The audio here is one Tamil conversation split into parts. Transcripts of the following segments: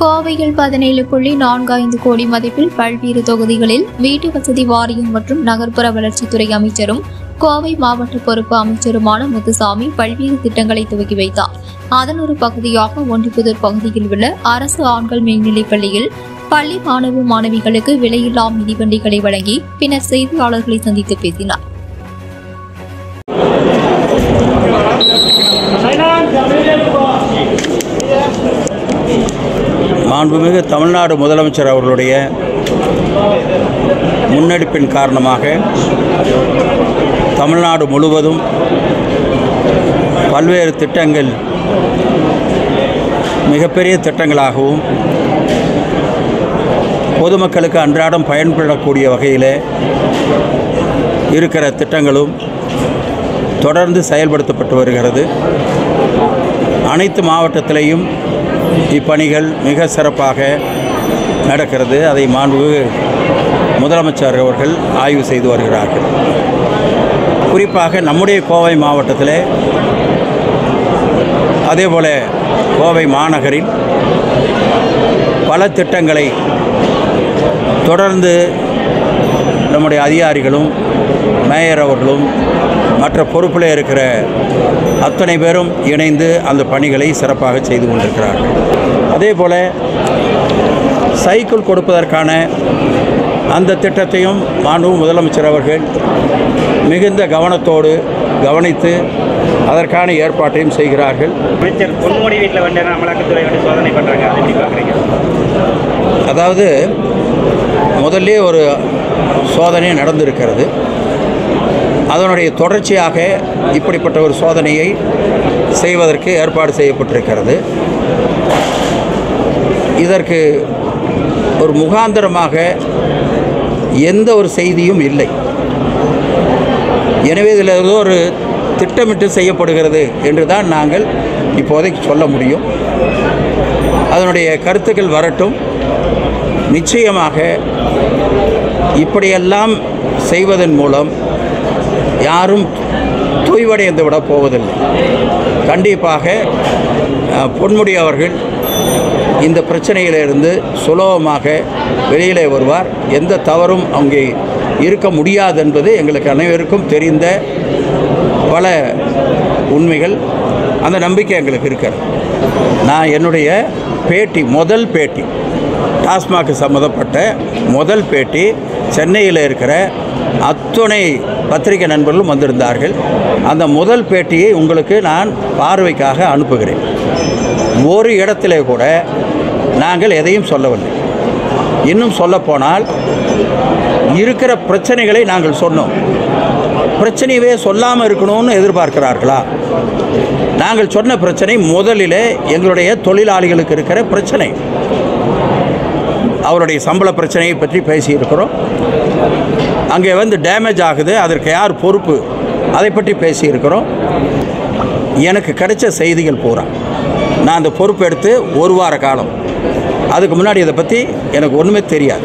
கோவையில் பதினேழு புள்ளி நான்கு ஐந்து கோடி மதிப்பில் பல்வேறு தொகுதிகளில் வீட்டு வசதி வாரியம் மற்றும் நகர்ப்புற வளர்ச்சித்துறை அமைச்சரும் கோவை மாவட்ட பொறுப்பு அமைச்சருமான முத்துசாமி பல்வேறு திட்டங்களை துவக்கி வைத்தார் அதன் ஒரு பகுதியாக ஒன்றிப்புதூர் பகுதியில் உள்ள அரசு ஆண்கள் மேல்நிலைப் பள்ளியில் பள்ளி மாணவ மாணவிகளுக்கு விலையில்லா மிதிவண்டிகளை வழங்கி பின்னர் செய்தியாளர்களை சந்தித்து பேசினார் மாண்புமிகு தமிழ்நாடு முதலமைச்சர் அவர்களுடைய முன்னெடுப்பின் காரணமாக தமிழ்நாடு முழுவதும் பல்வேறு திட்டங்கள் மிகப்பெரிய திட்டங்களாகவும் பொதுமக்களுக்கு அன்றாடம் பயன்படக்கூடிய வகையில் இருக்கிற திட்டங்களும் தொடர்ந்து செயல்படுத்தப்பட்டு வருகிறது அனைத்து மாவட்டத்திலேயும் இப்பணிகள் மிக சிறப்பாக நடக்கிறது அதை மாண்புமிகு முதலமைச்சர் அவர்கள் ஆய்வு செய்து வருகிறார்கள் குறிப்பாக நம்முடைய கோவை மாவட்டத்தில் அதேபோல கோவை மாநகரில் பல திட்டங்களை தொடர்ந்து நம்முடைய அதிகாரிகளும் மேயர் அவர்களும் மற்ற பொறுப்பில் இருக்கிற அத்தனை பேரும் இணைந்து அந்த பணிகளை சிறப்பாக செய்து கொண்டிருக்கிறார்கள் அதே போல் சைக்கிள் கொடுப்பதற்கான அந்த திட்டத்தையும் மாண்பு முதலமைச்சர் அவர்கள் மிகுந்த கவனத்தோடு கவனித்து அதற்கான ஏற்பாட்டையும் செய்கிறார்கள் அமைச்சர் பொன்முடி வீட்டில் வந்து அமலாக்கத்துறை வந்து சோதனை பண்ணுறாங்க அதை எப்படி பார்க்குறீங்க அதாவது முதல்ல ஒரு சோதனை நடந்திருக்கிறது அதனுடைய தொடர்ச்சியாக இப்படிப்பட்ட ஒரு சோதனையை செய்வதற்கு ஏற்பாடு செய்யப்பட்டிருக்கிறது இதற்கு ஒரு முகாந்திரமாக எந்த ஒரு செய்தியும் இல்லை எனவே இதில் ஏதோ ஒரு திட்டமிட்டு செய்யப்படுகிறது என்று தான் நாங்கள் இப்போதைக்கு சொல்ல முடியும் அதனுடைய கருத்துக்கள் வரட்டும் நிச்சயமாக இப்படியெல்லாம் செய்வதன் மூலம் யாரும் தொய்வடைந்து விட போவதில்லை கண்டிப்பாக அஹ், பொன்முடி அவர்கள் இந்த பிரச்சனையிலிருந்து சுலபமாக வெளியிலே வருவார் எந்த தவறும் அங்கே இருக்க முடியாது என்பது எங்களுக்கு அனைவருக்கும் தெரிந்த பல உண்மைகள் அந்த நம்பிக்கை எங்களுக்கு இருக்கிறது நான் என்னுடைய பேட்டி முதல் பேட்டி டாஸ்மாக் சம்மந்தப்பட்ட முதல் பேட்டி சென்னையில் இருக்கிற அத்துணை பத்திரிகை நண்பர்களும் வந்திருந்தார்கள் அந்த முதல் பேட்டியை உங்களுக்கு நான் பார்வைக்காக அனுப்புகிறேன் ஒரு இடத்திலே கூட நாங்கள் எதையும் சொல்லவில்லை இன்னும் சொல்லப்போனால் இருக்கிற பிரச்சனைகளை நாங்கள் சொன்னோம் பிரச்சனையவே சொல்லாமல் இருக்கணும்னு எதிர்பார்க்கிறார்களா நாங்கள் சொன்ன பிரச்சனை முதலிலே எங்களுடைய தொழிலாளிகளுக்கு இருக்கிற பிரச்சனை அவருடைய சம்பள பிரச்சனையை பற்றி பேசியிருக்கிறோம் அங்கே வந்து டேமேஜ் ஆகுது அதற்கு யார் பொறுப்பு அதை பற்றி பேசியிருக்கிறோம் எனக்கு கிடைச்ச செய்திகள் பூரா நான் அந்த பொறுப்பு எடுத்து ஒரு வார காலம் அதுக்கு முன்னாடி இதை பற்றி எனக்கு ஒன்றுமே தெரியாது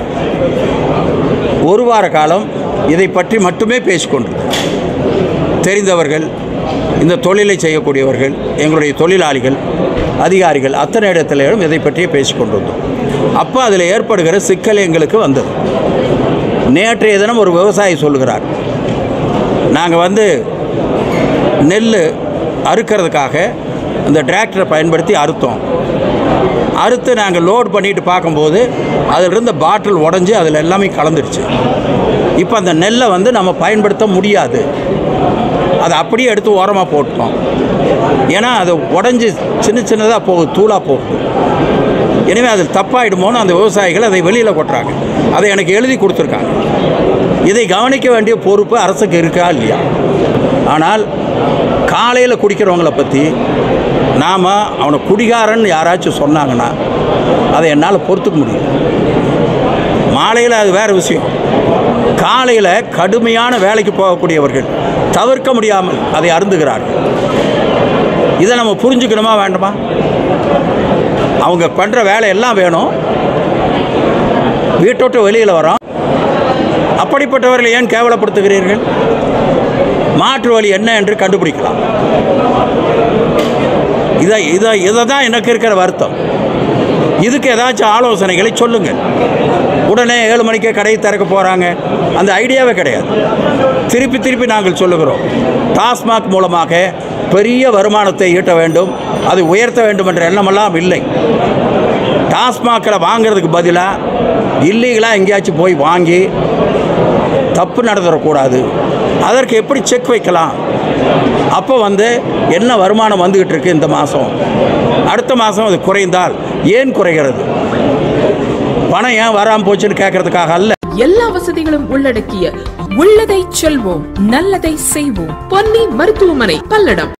ஒரு வார காலம் இதை பற்றி மட்டுமே பேசிக்கொண்டிருந்தேன் தெரிந்தவர்கள் இந்த தொழிலை செய்யக்கூடியவர்கள் எங்களுடைய தொழிலாளிகள் அதிகாரிகள் அத்தனை இடத்திலும் இதை பற்றியே பேசிக்கொண்டிருந்தோம் அப்போ அதில் ஏற்படுகிற சிக்கல் எங்களுக்கு வந்தது நேற்றைய தினம் ஒரு விவசாயி சொல்லுகிறார் நாங்கள் வந்து நெல் அறுக்கிறதுக்காக இந்த டிராக்டரை பயன்படுத்தி அறுத்தோம் அறுத்து நாங்கள் லோட் பண்ணிட்டு பார்க்கும்போது அதில் இருந்த பாட்டில் உடஞ்சி அதில் எல்லாமே கலந்துருச்சு இப்போ அந்த நெல்லை வந்து நம்ம பயன்படுத்த முடியாது அதை அப்படியே எடுத்து ஓரமாக போட்டோம் ஏன்னா அது உடஞ்சி சின்ன சின்னதாக போகுது தூளாக போகுது எனவே அது தப்பாயிடுமோன்னு அந்த விவசாயிகள் அதை வெளியில் கொட்டுறாங்க அதை எனக்கு எழுதி கொடுத்துருக்காங்க இதை கவனிக்க வேண்டிய பொறுப்பு அரசுக்கு இருக்கா இல்லையா ஆனால் காலையில் குடிக்கிறவங்கள பற்றி நாம் அவனை குடிகாரன் யாராச்சும் சொன்னாங்கன்னா அதை என்னால் பொறுத்துக்க முடியும் மாலையில் அது வேறு விஷயம் காலையில் கடுமையான வேலைக்கு போகக்கூடியவர்கள் தவிர்க்க முடியாமல் அதை அருந்துகிறார்கள் இதை நம்ம புரிஞ்சுக்கணுமா வேண்டுமா அவங்க பண்ணுற வேலை எல்லாம் வேணும் வீட்டை விட்டு வெளியில் வரோம் அப்படிப்பட்டவர்களை ஏன் கேவலப்படுத்துகிறீர்கள் மாற்று வழி என்ன என்று கண்டுபிடிக்கலாம் இதை இதை இதை தான் எனக்கு இருக்கிற வருத்தம் இதுக்கு ஏதாச்சும் ஆலோசனைகளை சொல்லுங்கள் உடனே ஏழு மணிக்கே கடையை திறக்க போகிறாங்க அந்த ஐடியாவே கிடையாது திருப்பி திருப்பி நாங்கள் சொல்லுகிறோம் டாஸ்மாக் மூலமாக பெரிய வருமானத்தை ஈட்ட வேண்டும் அதை உயர்த்த வேண்டும் என்ற எண்ணமெல்லாம் இல்லை டாஸ்மாகில் வாங்குறதுக்கு பதிலாக இல்லீகலாக எங்கேயாச்சும் போய் வாங்கி தப்பு நடந்துடக்கூடாது அதற்கு எப்படி செக் வைக்கலாம் அப்போ வந்து என்ன வருமானம் வந்துக்கிட்டு இருக்கு இந்த மாதம் அடுத்த மாதம் அது குறைந்தால் ஏன் குறைகிறது பணம் ஏன் வராமல் போச்சுன்னு கேட்கறதுக்காக அல்ல எல்லா வசதிகளும் உள்ளடக்கிய உள்ளதை செல்வோம் நல்லதை செய்வோம் பொன்னி மருத்துவமனை பல்லடம்